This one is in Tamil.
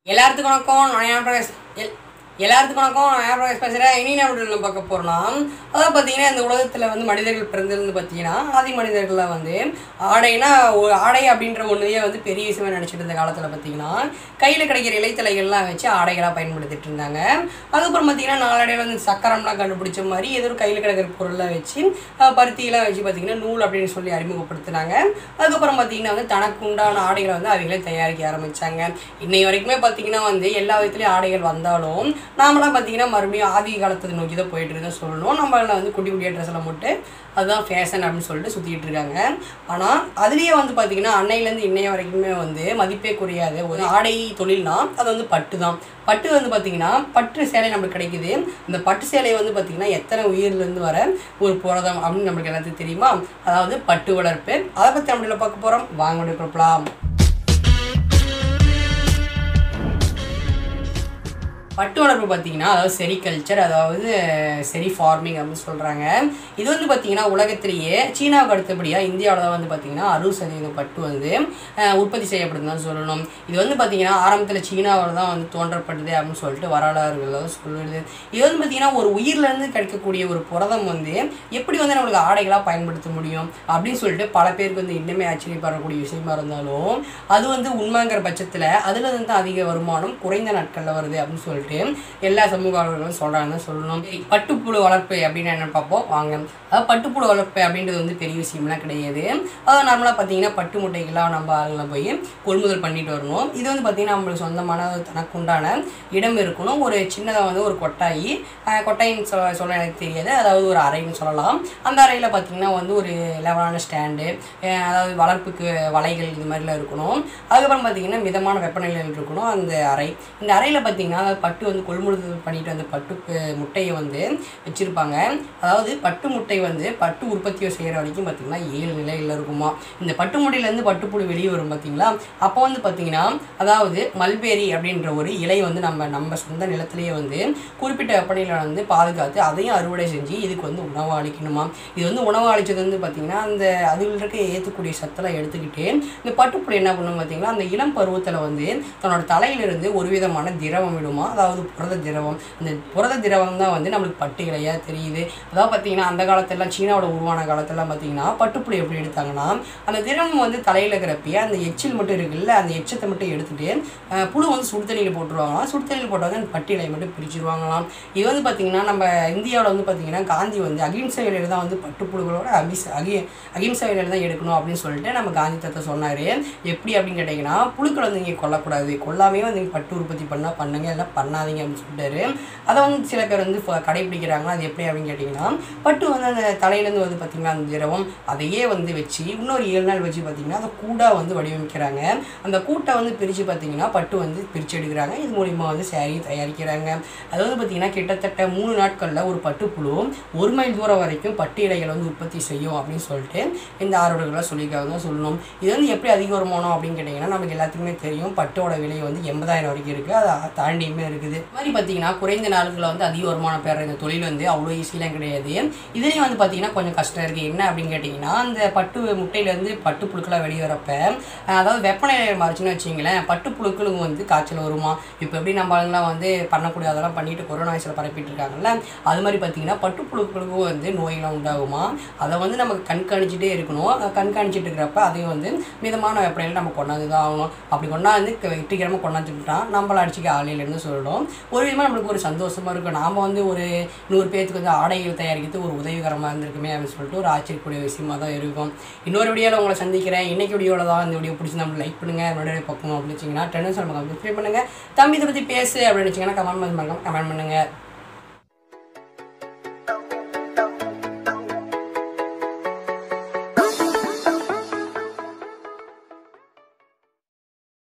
எல்லாத்துக்கும் வணக்கம் நான் ஞான பிரகாஷ் எல் எல்லாத்துக்கும் வணக்கம் நான் ஞான பிரகாஷ் பேசுகிறேன் இனி என்ன வீடியோவில் பார்க்க போகிறோம்னா அதாவது பார்த்தீங்கன்னா இந்த உலகத்தில் வந்து மனிதர்கள் பிறந்திருந்து பார்த்தீங்கன்னா ஆதி மனிதர்களில் வந்து ஆடைனா ஒரு ஆடை அப்படின்ற ஒன்றையே வந்து பெரிய விஷயமா நினச்சிட்டு இருந்த காலத்தில் பார்த்தீங்கன்னா கையில் கிடைக்கிற இலைத்தலைகள்லாம் வச்சு ஆடைகளாக பயன்படுத்திட்டு இருந்தாங்க அதுக்கப்புறம் பார்த்தீங்கன்னா நாளடைவில் வந்து சக்கரம்லாம் கண்டுபிடிச்ச மாதிரி ஏதோ ஒரு கையில் கிடைக்கிற பொருளை வச்சு அஹ், பருத்தியெல்லாம் வச்சு பார்த்தீங்கன்னா நூல் அப்படின்னு சொல்லி அறிமுகப்படுத்தினாங்க அதுக்கப்புறம் பார்த்தீங்கன்னா வந்து தனக்கு உண்டான ஆடைகளை வந்து அவங்களே தயாரிக்க ஆரம்பிச்சாங்க இன்னை வரைக்குமே பார்த்தீங்கன்னா வந்து எல்லா விதத்துலேயும் ஆடைகள் வந்தாலும் நாமெல்லாம் பார்த்தீங்கன்னா மறுபடியும் ஆதி காலத்தை நோக்கி தான் போயிட்டு இருக்கோம் சொல்லணும் நம்மள வந்து குட்டி குட்டியாக ட்ரெஸ் எல்லாம் போட்டு அதுதான் ஃபேஷன் அப்படின்னு சொல்லிட்டு சுற்றிட்டு இருக்காங்க ஆனால் அதுலேயே வந்து பார்த்தீங்கன்னா அன்னையிலேருந்து இன்னைய வரைக்குமே வந்து மதிப்பே குறையாத ஒரு ஆடை தொழில்னா அது வந்து பட்டு தான் பட்டு வந்து பார்த்தீங்கன்னா பட்டு சேலை நம்மளுக்கு கிடைக்குது இந்த பட்டு சேலை வந்து பார்த்தீங்கன்னா எத்தனை உயிர்லேருந்து வர ஒரு புரதம் அப்படின்னு நம்மளுக்கு எல்லாத்துக்கும் தெரியுமா அதாவது பட்டு வளர்ப்பு அதை பற்றி நம்மள பார்க்க போகிறோம் வாங்க கொடுக்கலாம் பட்டு வளர்ப்பு பார்த்தீங்கன்னா அதாவது செரிகல்ச்சர் அதாவது செரி ஃபார்மிங் அப்படின்னு சொல்கிறாங்க இது வந்து பார்த்தீங்கன்னா உலகத்திலேயே சீனாவுக்கு அடுத்தபடியாக இந்தியாவில் தான் வந்து பார்த்தீங்கன்னா அறுபது சதவீதம் பட்டு வந்து அஹ், உற்பத்தி செய்யப்படுதுன்னு தான் சொல்லணும் இது வந்து பார்த்தீங்கன்னா ஆரம்பத்தில் சீனாவில் தான் வந்து தோன்றப்பட்டது அப்படின்னு சொல்லிட்டு வரலாறுகள் தான் சொல்லுது இது வந்து பார்த்தீங்கன்னா ஒரு உயிர்லேருந்து கிடைக்கக்கூடிய ஒரு புரதம் வந்து எப்படி வந்து நம்மளுக்கு ஆடைகளாக பயன்படுத்த முடியும் அப்படின்னு சொல்லிட்டு பல பேருக்கு வந்து இன்னுமே ஆச்சரியப்படக்கூடிய விஷயமா இருந்தாலும் அது வந்து உண்மைங்கிற பட்சத்தில் அதில் இருந்து தான் அதிக வருமானம் குறைந்த நாட்களில் வருது அப்படின்னு சொல்லிட்டு எல்லா சமூக ஆர்வலர்களும் சொல்கிறாங்கன்னு சொல்லணும் சரி, பட்டுப்புழு வளர்ப்பு அப்படின்னு என்னன்னு பார்ப்போம் வாங்க அதாவது பட்டுப்புழு வளர்ப்பு அப்படின்றது வந்து பெரிய விஷயம்லாம் கிடையாது அதாவது நார்மலாக பார்த்தீங்கன்னா பட்டு முட்டைகள்லாம் நம்ம ஆளுங்களை போய் கொள்முதல் பண்ணிட்டு வரணும் இது வந்து பார்த்தீங்கன்னா நம்மளுக்கு சொந்தமான ஒரு தனக்குண்டான இடம் இருக்கணும் ஒரு சின்னதாக வந்து ஒரு கொட்டாயி அஹ், கொட்டாயின்னு சொல்ல சொல்ல எனக்கு தெரியாது அதாவது ஒரு அறைன்னு சொல்லலாம் அந்த அறையில் பார்த்தீங்கன்னா வந்து ஒரு லெவலான ஸ்டாண்டு அதாவது வளர்ப்புக்கு வலைகள் இது மாதிரிலாம் இருக்கணும் அதுக்கப்புறம் பார்த்தீங்கன்னா மிதமான வெப்பநிலையில் இருக்கணும் அந்த அறை இந்த அறையில் பார்த்தீங்கன்னா அதாவது பட்டு வந்து கொள்முதல் பண்ணிட்டு வந்த பட்டு அஹ், முட்டையை வந்து வச்சுருப்பாங்க அதாவது பட்டு முட்டை வந்து பட்டு உற்பத்தியை செய்கிற வரைக்கும் பார்த்தீங்கன்னா ஏழு நிலையில் இருக்குமா இந்த பட்டு முட்டையிலேருந்து பட்டுப்புழு வெளியே வரும் பார்த்தீங்களா அப்போ வந்து பார்த்தீங்கன்னா அதாவது மல்பேரி அப்படின்ற ஒரு இலை வந்து நம்ம நம்ம சொந்த நிலத்திலேயே வந்து குறிப்பிட்ட வெப்பநிலையில் வந்து பாதுகாத்து அதையும் அறுவடை செஞ்சு இதுக்கு வந்து உணவு அளிக்கணுமா இது வந்து உணவு அளிச்சது வந்து பார்த்தீங்கன்னா அந்த அதில் இருக்க ஏற்றக்கூடிய சத்தெல்லாம் எடுத்துக்கிட்டு இந்த பட்டுப்புழு என்ன பண்ணும் பார்த்தீங்கன்னா அந்த இளம் பருவத்தில் வந்து தன்னோட தலையிலிருந்து ஒரு விதமான திரவம் விடுமா அதாவது புரத திரவம் அந்த புரத திரவம் தான் வந்து நம்மளுக்கு பட்டு இலையாக தெரியுது அதாவது பார்த்தீங்கன்னா அந்த காலத்தெல்லாம் சீனாவோட உருவான காலத்தெல்லாம் பார்த்தீங்கன்னா பட்டுப்புழு எப்படி எடுத்தாங்கன்னா அந்த திரவம் வந்து தலையில் இருக்கிறப்பயே அந்த எச்சில் மட்டும் இருக்குல்ல அந்த எச்சத்தை மட்டும் எடுத்துட்டு அஹ், புழு வந்து சுடு தண்ணியில் போட்டுருவாங்களாம் சுடு தண்ணியில் போட்டாங்க அந்த பட்டு இலையை மட்டும் பிரிச்சிருவாங்களாம் இது வந்து பார்த்தீங்கன்னா நம்ம இந்தியாவில் வந்து பார்த்தீங்கன்னா காந்தி வந்து அகிம்சை வேலையில் தான் வந்து பட்டுப்புழுகளோட அபிஸ் அகி அகிம்சை வேலையில் தான் எடுக்கணும் அப்படின்னு சொல்லிட்டு நம்ம காந்தி தத்தை சொன்னார் எப்படி அப்படின்னு கேட்டிங்கன்னா புழுக்களை வந்து நீங்கள் கொல்லக்கூடாது கொல்லாமே வந்து நீங்கள் பட்டு உற்பத்தி பண்ணால் பண்ணுங்க இல்லை பண்ணாதீங்க அப்படின்னு சொல்லிட்டாரு அதை வந்து சில பேர் வந்து ஃப- கடைபிடிக்கிறாங்க அது எப்படி அப்படின்னு கேட்டிங்கன்னா பட்டு வந்து அந்த தலையிலேருந்து வந்து பார்த்திங்கன்னா அந்த திரவம் அதையே வந்து வச்சு இன்னொரு ஏழு நாள் வச்சு பார்த்திங்கன்னா அந்த கூடாக வந்து வடிவமைக்கிறாங்க அந்த கூட்டை வந்து பிரித்து பார்த்திங்கன்னா பட்டு வந்து பிரித்து எடுக்கிறாங்க இது மூலிமா வந்து சேரீ தயாரிக்கிறாங்க அது வந்து பார்த்திங்கன்னா கிட்டத்தட்ட மூணு நாட்களில் ஒரு பட்டுப்புழு ஒரு மைல் தூரம் வரைக்கும் பட்டு இலைகளை வந்து உற்பத்தி செய்யும் அப்படின்னு சொல்லிட்டு இந்த ஆர்வலர்களாக சொல்லியிருக்காங்க சொல்லணும் இது வந்து எப்படி அதிக வருமானம் அப்படின்னு கேட்டிங்கன்னா நமக்கு எல்லாத்துக்குமே தெரியும் பட்டோட விலை வந்து எண்பதாயிரம் வரைக்கும் இருக்குது அதை தாண்டியுமே இருக்குது இது மாதிரி பார்த்தீங்கன்னா குறைந்த நாட்களில் வந்து அதிக வருமானம் பெற இந்த தொழில் வந்து அவ்வளோ ஈஸியெலாம் கிடையாது இதுலேயும் வந்து பார்த்தீங்கன்னா கொஞ்சம் கஷ்டம் இருக்குது என்ன அப்படின்னு கேட்டிங்கன்னா அந்த பட்டு முட்டையிலேருந்து பட்டு புழுக்களாக வெளியே வரப்ப அஹ், அதாவது வெப்பநிலை மாறிச்சுன்னு வச்சிங்களேன் பட்டு புழுக்களுக்கு வந்து காய்ச்சல் வருமா இப்போ எப்படி நம்ம ஆளுங்கலாம் வந்து பண்ணக்கூடிய அதெல்லாம் பண்ணிட்டு கொரோனா வைரஸில் பரப்பிட்டு இருக்காங்கல்ல அது மாதிரி பார்த்தீங்கன்னா பட்டு புழுக்களுக்கும் வந்து நோயெல்லாம் உண்டாகுமா அதை வந்து நமக்கு கண்காணிச்சுட்டே இருக்கணும் அதை கண்காணிச்சிட்டு இருக்கிறப்ப அதையும் வந்து மிதமான வெப்பநிலையில் நம்ம கொண்டாந்து தான் ஆகணும் அப்படி கொண்டாந்து க- வெற்றிகரமாக கொண்டாந்துட்டா நம்மள அடிச்சுக்க ஆலையிலேருந்து சொல்லணும் ஒரு விதமாக நம்மளுக்கு ஒரு சந்தோஷமாக இருக்கும் நாம் வந்து ஒரு நூறு பேர்த்துக்கு வந்து ஆடைகள் தயாரிக்கிறது ஒரு உதவிகரமாக இருந்திருக்குமே அப்படின்னு சொல்லிட்டு ஒரு ஆச்சரியக்கூடிய விஷயமா தான் இருக்கும் இன்னொரு வீடியோவில் உங்களை சந்திக்கிறேன் இன்னைக்கு வீடியோவில் தான் இந்த வீடியோ பிடிச்சி நம்ம லைக் பண்ணுங்கள் என்னோட பார்க்கணும் அப்படின்னு வச்சிங்கன்னா டென்னிஸ் நம்ம சப்ஸ்கிரைப் பண்ணுங்கள் தம்பி இதை பற்றி பேசு அப்படின்னு வச்சிங்கன்னா கமெண்ட் பண்ணி கமெண்ட் பண்ணுங்கள்